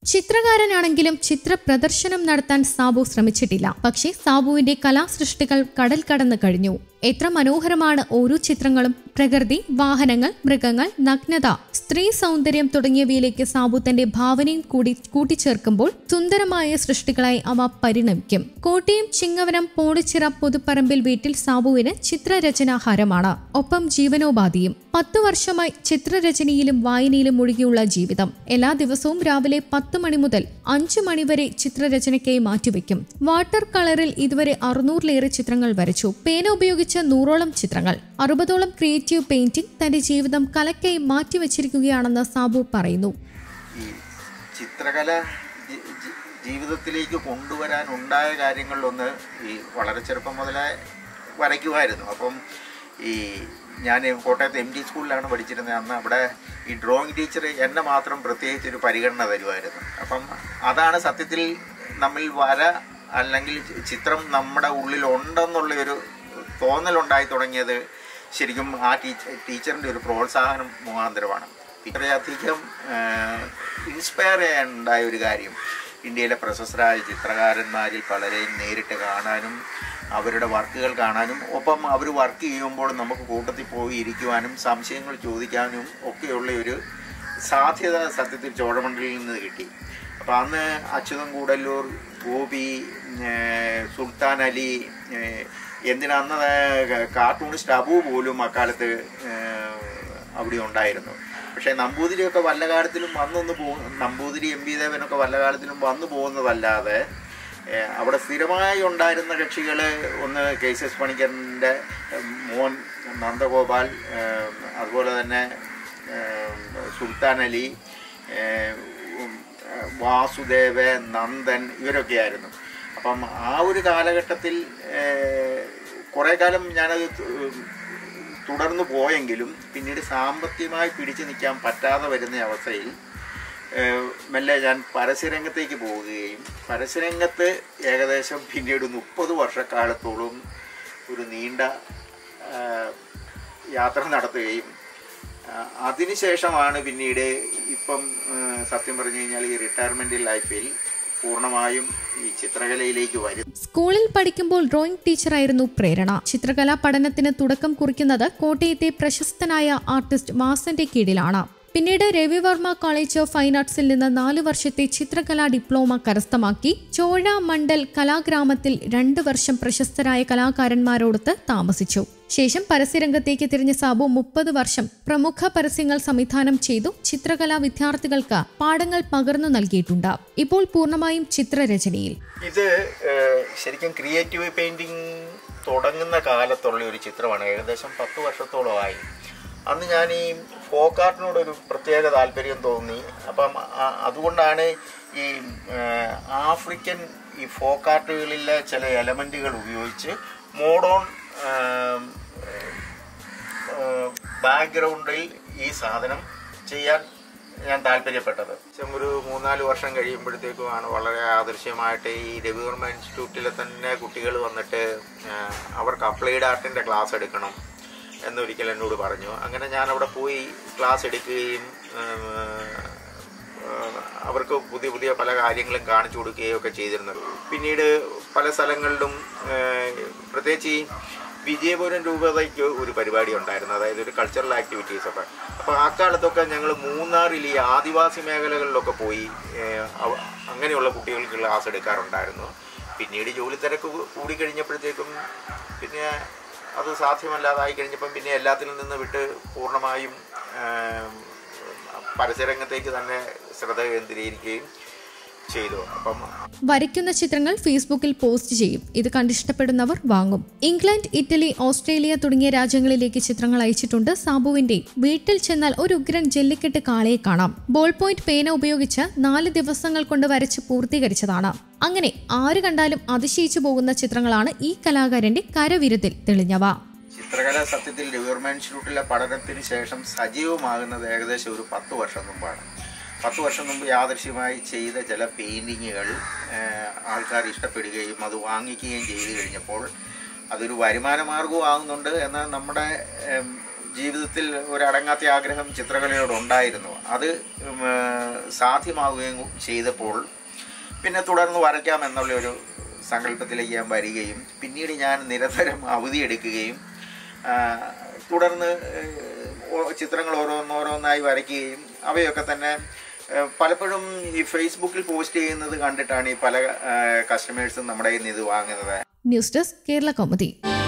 ചിത്രകാരനാണെങ്കിലും ചിത്ര പ്രദർശനം നടത്താൻ സാബു ശ്രമിച്ചിട്ടില്ല പക്ഷേ സാബുവിന്റെ കലാസൃഷ്ടികൾ കടൽ കടന്നു കഴിഞ്ഞു എത്ര മനോഹരമാണ് ഓരോ ചിത്രങ്ങളും പ്രകൃതി വാഹനങ്ങൾ മൃഗങ്ങൾ നഗ്നത സ്ത്രീ സൗന്ദര്യം തുടങ്ങിയവയിലേക്ക് സാബു തന്റെ ഭാവനയും കൂടി കൂട്ടിച്ചേർക്കുമ്പോൾ സുന്ദരമായ സൃഷ്ടികളായി അവ പരിണമിക്കും കോട്ടയം ചിങ്ങവനം പോളിച്ചിറ പുതുപ്പറമ്പിൽ വീട്ടിൽ സാബുവിന് ചിത്രരചന ഹരമാണ് ഒപ്പം ജീവനോപാധിയും പത്തു വർഷമായി ചിത്രരചനയിലും വായനയിലും മുഴുകിയുള്ള ജീവിതം എല്ലാ ദിവസവും രാവിലെ പത്ത് മണി മുതൽ അഞ്ചു മണിവരെ ചിത്രരചനയ്ക്കായി മാറ്റിവെക്കും വാട്ടർ കളറിൽ ഇതുവരെ അറുന്നൂറിലേറെ ചിത്രങ്ങൾ വരച്ചു പേന ഉപയോഗിച്ച നൂറോളം ചിത്രങ്ങൾ അറുപതോളം ക്രിയേറ്റീവ് പെയിന്റിംഗ് തന്റെ ജീവിതം കലയ്ക്കായി മാറ്റിവെച്ചിരിക്കുകയാണെന്ന് സാബു പറയുന്നു ഈ ചിത്രകല ജി- ജി- ജീവിതത്തിലേക്ക് കൊണ്ടുവരാൻ ഉണ്ടായ കാര്യങ്ങളിലൊന്ന് ഈ വളരെ ചെറുപ്പം മുതലേ വരയ്ക്കുമായിരുന്നു അപ്പം ഈ ഞാൻ കോട്ടയത്ത് എം ജി സ്കൂളിലാണ് പഠിച്ചിരുന്നത് അന്ന് അവിടെ ഈ ഡ്രോയിങ് ടീച്ചർ എന്നെ മാത്രം പ്രത്യേകിച്ച് ഒരു പരിഗണന തരുമായിരുന്നു അപ്പം അതാണ് സത്യത്തിൽ നമ്മിൽ വര അല്ലെങ്കിൽ ചിത്രം നമ്മുടെ ഉള്ളിൽ ഉണ്ടെന്നുള്ള ഒരു തോന്നലുണ്ടായി തുടങ്ങിയത് ശരിക്കും ആ ടീച്ചർ ടീച്ചറിൻ്റെ ഒരു പ്രോത്സാഹനം മുഖാന്തരമാണ് ഇത്രയധികം ഇൻസ്പയർ ചെയ്യാനുണ്ടായ ഒരു കാര്യം ഇന്ത്യയിലെ പ്രശസ്തരായ ചിത്രകാരന്മാരിൽ പലരെയും നേരിട്ട് കാണാനും അവരുടെ വർക്കുകൾ കാണാനും ഒപ്പം അവർ വർക്ക് ചെയ്യുമ്പോൾ നമുക്ക് കൂട്ടത്തിൽ പോയി ഇരിക്കുവാനും സംശയങ്ങൾ ചോദിക്കാനും ഒക്കെയുള്ള ഒരു സാധ്യത സത്യത്തിൽ ചോഴമണ്ഡലിൽ നിന്ന് കിട്ടി അപ്പോൾ അന്ന് അച്യുതൻ കൂടല്ലൂർ ഗോപി ഏർ സുൽത്താൻ അലി ഏർ എന്തിനാ അന്ന് കാർട്ടൂണിസ്റ്റ് അബു പോലും അക്കാലത്ത് ഏർ അവിടെ ഉണ്ടായിരുന്നു പക്ഷേ നമ്പൂതിരിയൊക്കെ വല്ല കാലത്തിലും വന്നൊന്ന് പോ നമ്പൂതിരി എം പി ദേവനൊക്കെ വല്ല കാലത്തിലും വന്നു പോകുന്നതല്ലാതെ ഏഹ്, അവിടെ സ്ഥിരമായി ഉണ്ടായിരുന്ന കക്ഷികൾ ഒന്ന് കെ സി എസ് പണിക്കറിൻ്റെ മോൻ നന്ദഗോപാൽ ഏഹ്, അതുപോലെ തന്നെ ഏഹ്, സുൽത്താൻ അലി ഏഹ്, ഉം, ഏഹ്, വാസുദേവ് നന്ദൻ ഇവരൊക്കെയായിരുന്നു അപ്പം ആ ഒരു കാലഘട്ടത്തിൽ ഏഹ്, കുറേ കാലം ഞാനത് തു- തുടർന്നു പോയെങ്കിലും പിന്നീട് സാമ്പത്തികമായി പിടിച്ചു നിൽക്കാൻ പറ്റാതെ വരുന്ന അവസ്ഥയിൽ ഏഹ്, മെല്ലെ ഞാൻ പരസ്യരംഗത്തേക്ക് പോവുകയും പരസ്യരംഗത്ത് ഏകദേശം പിന്നീട് മുപ്പത് വർഷക്കാലത്തോളം ഒരു നീണ്ട ഏഹ്, യാത്ര നടത്തുകയും ആ, അതിനുശേഷമാണ് പിന്നീട് ഇപ്പം ഏഹ്, സത്യം പറഞ്ഞു കഴിഞ്ഞാൽ ഈ റിട്ടയർമെൻ്റ് ലൈഫിൽ പൂർണ്ണമായും ഈ ചിത്രകലയിലേക്ക് വരും സ്കൂളിൽ പഠിക്കുമ്പോൾ ഡ്രോയിംഗ് ടീച്ചറായിരുന്നു പ്രേരണ ചിത്രകലാ പഠനത്തിന് തുടക്കം കുറിക്കുന്നത് കോട്ടയത്തെ പ്രശസ്തനായ ആർട്ടിസ്റ്റ് വാസന്റെ കീഴിലാണ് പിന്നീട് രവിവർമ്മ കോളേജ് ഓഫ് ഫൈൻ ആർട്സിൽ നിന്ന് നാല് വർഷത്തെ ചിത്രകലാ ഡിപ്ലോമ കരസ്ഥമാക്കി ചോഴ മണ്ഡൽ കലാഗ്രാമത്തിൽ രണ്ട് വർഷം പ്രശസ്തരായ കലാകാരന്മാരോടൊത്ത് താമസിച്ചു ശേഷം പരസ്യരംഗത്തേക്ക് തിരിഞ്ഞ സാബു മുപ്പത് വർഷം പ്രമുഖ പരസ്യങ്ങൾ സംവിധാനം ചെയ്തു ചിത്രകലാ വിദ്യാർത്ഥികൾക്ക് പാഠങ്ങൾ പകർന്നു നൽകിയിട്ടുണ്ട് ഇപ്പോൾ പൂർണ്ണമായും ചിത്രരചനയിൽ ഇത് ഏഹ്, ശരിക്കും ക്രിയേറ്റീവ് പെയിൻറ്റിങ് തുടങ്ങുന്ന കാലത്തുള്ള ഒരു ചിത്രമാണ് ഏകദേശം പത്ത് വർഷത്തോളമായി അന്ന് ഞാൻ ഈ ഫോക്ക് ആർട്ടിനോടൊരു പ്രത്യേക താല്പര്യം തോന്നി അപ്പം ആ- അതുകൊണ്ടാണ് ഈ ഏഹ്, ആഫ്രിക്കൻ ഈ ഫോക്ക് ആർട്ടുകളിലെ ചില എലമെൻറ്റുകൾ ഉപയോഗിച്ച് മോഡേൺ ബാക്ക്ഗ്രൗണ്ടിൽ ഈ സാധനം ചെയ്യാൻ ഞാൻ താല്പര്യപ്പെട്ടത് ഏകദേശം ഒരു മൂന്നാല് വർഷം കഴിയുമ്പോഴത്തേക്കുമാണ് വളരെ ആദർശ്യമായിട്ട് ഈ രവിവർമ്മ ഇൻസ്റ്റിറ്റ്യൂട്ടിലെ തന്നെ കുട്ടികൾ വന്നിട്ട് ആ, അവർക്ക് അപ്ലൈഡ് ആർട്ടിൻ്റെ ക്ലാസ് എടുക്കണം എന്നൊരിക്കൽ എന്നോട് പറഞ്ഞു അങ്ങനെ ഞാൻ അവിടെ പോയി ക്ലാസ് എടുക്കുകയും ഉം, ആ, അവർക്ക് പുതിയ പുതിയ പല കാര്യങ്ങളും കാണിച്ചു കൊടുക്കുകയും ഒക്കെ ചെയ്തിരുന്നു പിന്നീട് പല സ്ഥലങ്ങളിലും ആ, പ്രത്യേകിച്ച് ഈ വിജയപുരം രൂപതയ്ക്ക് ഒരു പരിപാടി ഉണ്ടായിരുന്നു അതായത് ഒരു കൾച്ചറൽ ആക്ടിവിറ്റീസ് ഒക്കെ അപ്പോൾ ആ കാലത്തൊക്കെ ഞങ്ങൾ മൂന്നാറിൽ ഈ ആദിവാസി മേഖലകളിലൊക്കെ പോയി ഏഹ്, അവ- അങ്ങനെയുള്ള കുട്ടികൾക്ക് ക്ലാസ് എടുക്കാറുണ്ടായിരുന്നു പിന്നീട് ജോലി തിരക്ക് കൂ- കൂടിക്കഴിഞ്ഞപ്പോഴത്തേക്കും പിന്നെ അത് സാധ്യമല്ലാതായി കഴിഞ്ഞപ്പം പിന്നെ എല്ലാത്തിലും നിന്ന് വിട്ട് പൂർണ്ണമായും ഏഹ്, പരസ്യരംഗത്തേക്ക് തന്നെ ശ്രദ്ധ കേന്ദ്രീകരിക്കുകയും ചെയ്തു അപ്പം വരയ്ക്കുന്ന ചിത്രങ്ങൾ ഫേസ്ബുക്കിൽ പോസ്റ്റ് ചെയ്യും ഇത് കണ്ടിഷ്ടപ്പെടുന്നവർ വാങ്ങും ഇംഗ്ലണ്ട് ഇറ്റലി ഓസ്ട്രേലിയ തുടങ്ങിയ രാജ്യങ്ങളിലേക്ക് ചിത്രങ്ങൾ അയച്ചിട്ടുണ്ട് സാബുവിന്റെ വീട്ടിൽ ചെന്നാൽ ഒരു ഉഗ്രൻ ജെല്ലിക്കെട്ട് കാളയെ കാണാം ബോൾ പോയിന്റ് പേന ഉപയോഗിച്ച് നാല് ദിവസങ്ങൾ കൊണ്ട് വരച്ച് പൂർത്തീകരിച്ചതാണ് അങ്ങനെ ആര് കണ്ടാലും അതിശയിച്ചു പോകുന്ന ചിത്രങ്ങളാണ് ഈ കലാകാരന്റെ കരവിരുതിൽ തെളിഞ്ഞവ ചിത്രകല സത്യത്തിൽ രവിവർമ്മ ഇൻസ്റ്റിറ്റ്യൂട്ടിലെ പഠനത്തിന് ശേഷം സജീവമാകുന്നത് ഏകദേശം ഒരു പത്ത് വർഷം മുമ്പാണ് പത്ത് വർഷം മുമ്പ് യാദൃശ്യമായി ചെയ്ത ചില പെയിൻറ്റിങ്ങുകൾ ആൾക്കാർ ഇഷ്ടപ്പെടുകയും അത് വാങ്ങിക്കുകയും ചെയ്തു കഴിഞ്ഞപ്പോൾ അതൊരു വരുമാന മാർഗവും ആകുന്നുണ്ട് എന്നാൽ നമ്മുടെ ഏം, ജീവിതത്തിൽ ഒരടങ്ങാത്ത ആഗ്രഹം ചിത്രകലയോട് ഉണ്ടായിരുന്നു അത് ഉം, ആ, സാധ്യമാവുകയും ചെയ്തപ്പോൾ പിന്നെ തുടർന്ന് വരയ്ക്കാം എന്നുള്ള ഒരു സങ്കല്പത്തിലേക്ക് ഞാൻ വരികയും പിന്നീട് ഞാൻ നിരന്തരം അവധിയെടുക്കുകയും ആ, തുടർന്ന് ഏഹ്, ഓ- ചിത്രങ്ങൾ ഓരോന്നോരോന്നായി വരയ്ക്കുകയും അവയൊക്കെ തന്നെ ഏഹ്, പലപ്പോഴും ഈ ഫേസ്ബുക്കിൽ പോസ്റ്റ് ചെയ്യുന്നത് കണ്ടിട്ടാണ് ഈ പല കസ്റ്റമേഴ്സും നമ്മുടെ കയ്യിൽ നിന്ന് ഇത് വാങ്ങുന്നത് ന്യൂസ് ഡെസ്ക് കേരള കൗമുദി